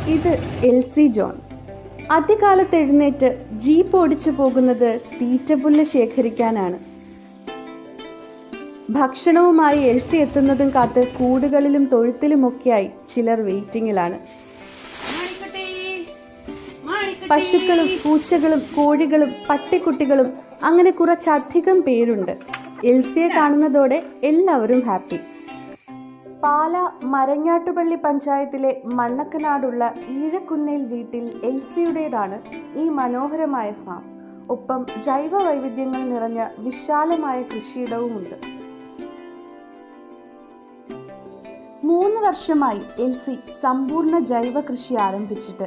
ഇത് LC John അധികാലത്ത് എഴുന്നേറ്റ് jeep ഓടിച്ചു പോകുന്നത് തീറ്റപ്പുല്ല് ശേഖരിക്കാനാണ് ഭക്ഷണവുമായി എൽസി എത്തുന്നതും കാത്ത് കൂടുകളിലും തൊഴുത്തിലുമൊക്കെയായി ചിലർ വെയിറ്റിംഗിലാണ് പശുക്കളും പൂച്ചകളും കോഴികളും പട്ടിക്കുട്ടികളും അങ്ങനെ കുറച്ചധികം പേരുണ്ട് എൽസിയെ കാണുന്നതോടെ എല്ലാവരും ഹാപ്പി പാല മരങ്ങാട്ടുപള്ളി പഞ്ചായത്തിലെ മണ്ണക്കനാടുള്ള ഈഴക്കുന്നേൽ വീട്ടിൽ എൽസിയുടേതാണ് ഈ മനോഹരമായ ഫാം ഒപ്പം ജൈവ വൈവിധ്യങ്ങൾ നിറഞ്ഞ വിശാലമായ കൃഷിയിടവുമുണ്ട് മൂന്ന് വർഷമായി എൽസി സമ്പൂർണ്ണ ജൈവ കൃഷി ആരംഭിച്ചിട്ട്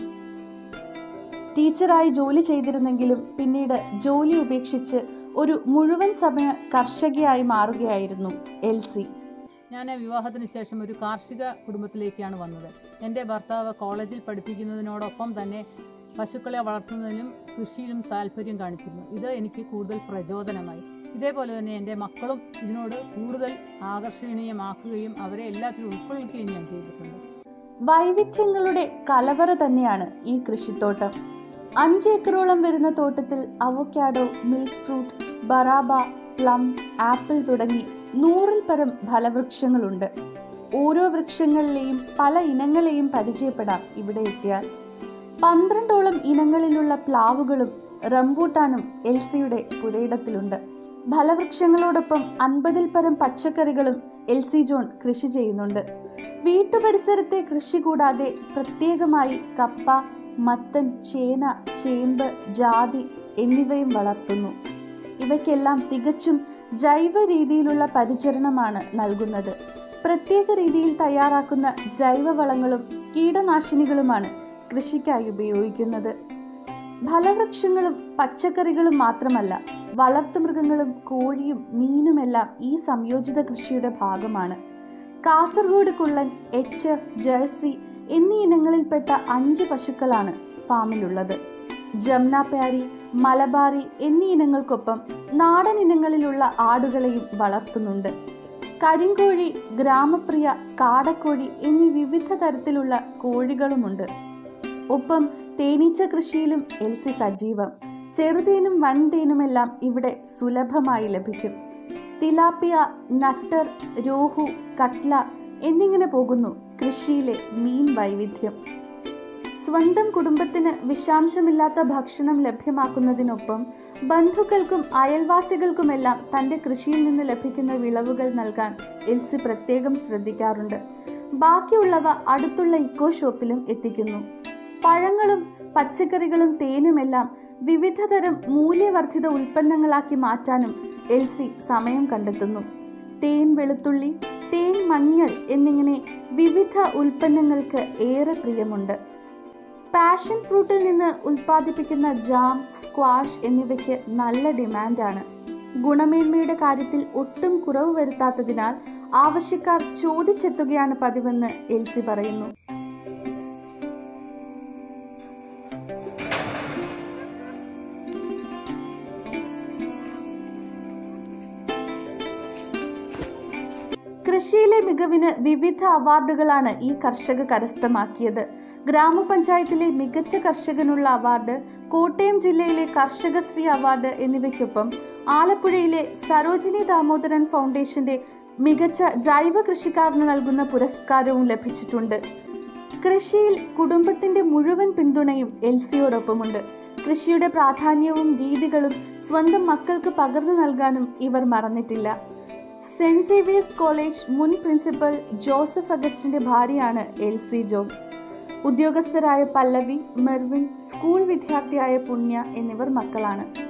ടീച്ചറായി ജോലി ചെയ്തിരുന്നെങ്കിലും പിന്നീട് ജോലി ഉപേക്ഷിച്ച് ഒരു മുഴുവൻ സമയ കർഷകയായി മാറുകയായിരുന്നു എൽസി ഞാൻ വിവാഹത്തിന് ശേഷം ഒരു കാർഷിക കുടുംബത്തിലേക്കാണ് വന്നത് എൻ്റെ ഭർത്താവ് കോളേജിൽ പഠിപ്പിക്കുന്നതിനോടൊപ്പം തന്നെ പശുക്കളെ വളർത്തുന്നതിലും കൃഷിയിലും താല്പര്യം കാണിച്ചിരുന്നു ഇത് എനിക്ക് കൂടുതൽ പ്രചോദനമായി ഇതേപോലെ തന്നെ എൻ്റെ മക്കളും ഇതിനോട് കൂടുതൽ ആകർഷണീയമാക്കുകയും അവരെ എല്ലാത്തിലും ഉൾക്കൊള്ളിക്കുകയും ഞാൻ ചെയ്തിട്ടുണ്ട് വൈവിധ്യങ്ങളുടെ കലവറ തന്നെയാണ് ഈ കൃഷിത്തോട്ടം അഞ്ച് ഏക്കറോളം വരുന്ന തോട്ടത്തിൽ അവക്കാഡോ മിൽക്ക് ഫ്രൂട്ട് ബറാബ പ്ലം ആപ്പിൾ തുടങ്ങി നൂറിൽ പരം ഫലവൃക്ഷങ്ങളുണ്ട് ഓരോ വൃക്ഷങ്ങളിലെയും പല ഇനങ്ങളെയും പരിചയപ്പെടാം ഇവിടെ എത്തിയാൽ പന്ത്രണ്ടോളം ഇനങ്ങളിലുള്ള പ്ലാവുകളും റംബൂട്ടാനും എൽസിയുടെ പുരയിടത്തിലുണ്ട് ഫലവൃക്ഷങ്ങളോടൊപ്പം അൻപതിൽ പരം പച്ചക്കറികളും എൽസി ജോൺ കൃഷി ചെയ്യുന്നുണ്ട് വീട്ടുപരിസരത്തെ കൃഷി കൂടാതെ പ്രത്യേകമായി കപ്പ മത്തൻ ചേന ചേമ്പ് ജാതി എന്നിവയും വളർത്തുന്നു ഇവയ്ക്കെല്ലാം തികച്ചും ജൈവ രീതിയിലുള്ള പരിചരണമാണ് നൽകുന്നത് പ്രത്യേക രീതിയിൽ തയ്യാറാക്കുന്ന ജൈവവളങ്ങളും കീടനാശിനികളുമാണ് കൃഷിക്കായി ഉപയോഗിക്കുന്നത് ഫലവൃക്ഷങ്ങളും പച്ചക്കറികളും മാത്രമല്ല വളർത്തുമൃഗങ്ങളും കോഴിയും മീനുമെല്ലാം ഈ സംയോജിത കൃഷിയുടെ ഭാഗമാണ് കാസർഗോഡ് കുള്ളൻ എച്ച് എഫ് ജേഴ്സി എന്നീ ഇനങ്ങളിൽപ്പെട്ട അഞ്ച് പശുക്കളാണ് ഫാമിലുള്ളത് ജംന പ്യാരി മലബാറി എന്നീ ഇനങ്ങൾക്കൊപ്പം നാടൻ ഇനങ്ങളിലുള്ള ആടുകളെയും വളർത്തുന്നുണ്ട് കരിങ്കോഴി ഗ്രാമപ്രിയ കാടക്കോഴി എന്നീ വിവിധ തരത്തിലുള്ള കോഴികളുമുണ്ട് ഒപ്പം തേനീച്ച കൃഷിയിലും എൽസി സജീവം ചെറുതേനും വൻതേനുമെല്ലാം ഇവിടെ സുലഭമായി ലഭിക്കും തിലാപ്പിയ നട്ടർ രോഹു കട്ല എന്നിങ്ങനെ പോകുന്നു കൃഷിയിലെ മീൻ വൈവിധ്യം സ്വന്തം കുടുംബത്തിന് വിഷാംശമില്ലാത്ത ഭക്ഷണം ലഭ്യമാക്കുന്നതിനൊപ്പം ബന്ധുക്കൾക്കും അയൽവാസികൾക്കുമെല്ലാം തന്റെ കൃഷിയിൽ നിന്ന് ലഭിക്കുന്ന വിളവുകൾ നൽകാൻ എൽസി പ്രത്യേകം ശ്രദ്ധിക്കാറുണ്ട് ബാക്കിയുള്ളവ അടുത്തുള്ള ഇക്കോ ഷോപ്പിലും എത്തിക്കുന്നു പഴങ്ങളും പച്ചക്കറികളും തേനുമെല്ലാം വിവിധതരം മൂല്യവർദ്ധിത ഉൽപ്പന്നങ്ങളാക്കി മാറ്റാനും എൽസി സമയം കണ്ടെത്തുന്നു തേൻ വെളുത്തുള്ളി തേൻ മഞ്ഞൾ എന്നിങ്ങനെ വിവിധ ഉൽപ്പന്നങ്ങൾക്ക് ഏറെ പ്രിയമുണ്ട് പാഷൻ ഫ്രൂട്ടിൽ നിന്ന് ഉൽപ്പാദിപ്പിക്കുന്ന ജാം സ്ക്വാഷ് എന്നിവയ്ക്ക് നല്ല ഡിമാൻഡാണ് ഗുണമേന്മയുടെ കാര്യത്തിൽ ഒട്ടും കുറവ് വരുത്താത്തതിനാൽ ആവശ്യക്കാർ ചോദിച്ചെത്തുകയാണ് പതിവെന്ന് എൽസി പറയുന്നു കൃഷിയിലെ മികവിന് വിവിധ അവാർഡുകളാണ് ഈ കർഷക കരസ്ഥമാക്കിയത് ഗ്രാമപഞ്ചായത്തിലെ മികച്ച കർഷകനുള്ള അവാർഡ് കോട്ടയം ജില്ലയിലെ കർഷകശ്രീ അവാർഡ് എന്നിവയ്ക്കൊപ്പം ആലപ്പുഴയിലെ സരോജിനി ദാമോദരൻ ഫൗണ്ടേഷന്റെ മികച്ച ജൈവ കൃഷിക്കാരന് നൽകുന്ന പുരസ്കാരവും ലഭിച്ചിട്ടുണ്ട് കൃഷിയിൽ കുടുംബത്തിന്റെ മുഴുവൻ പിന്തുണയും എൽസിയോടൊപ്പമുണ്ട് കൃഷിയുടെ പ്രാധാന്യവും രീതികളും സ്വന്തം മക്കൾക്ക് പകർന്നു നൽകാനും ഇവർ മറന്നിട്ടില്ല സെന്റ് സേവിയേഴ്സ് കോളേജ് മുൻ പ്രിൻസിപ്പൽ ജോസഫ് അഗസ്റ്റിന്റെ ഭാര്യയാണ് എൽസി ജോൺ ഉദ്യോഗസ്ഥരായ പല്ലവി മെർവിൻ സ്കൂൾ വിദ്യാർത്ഥിയായ പുണ്യ എന്നിവർ മക്കളാണ്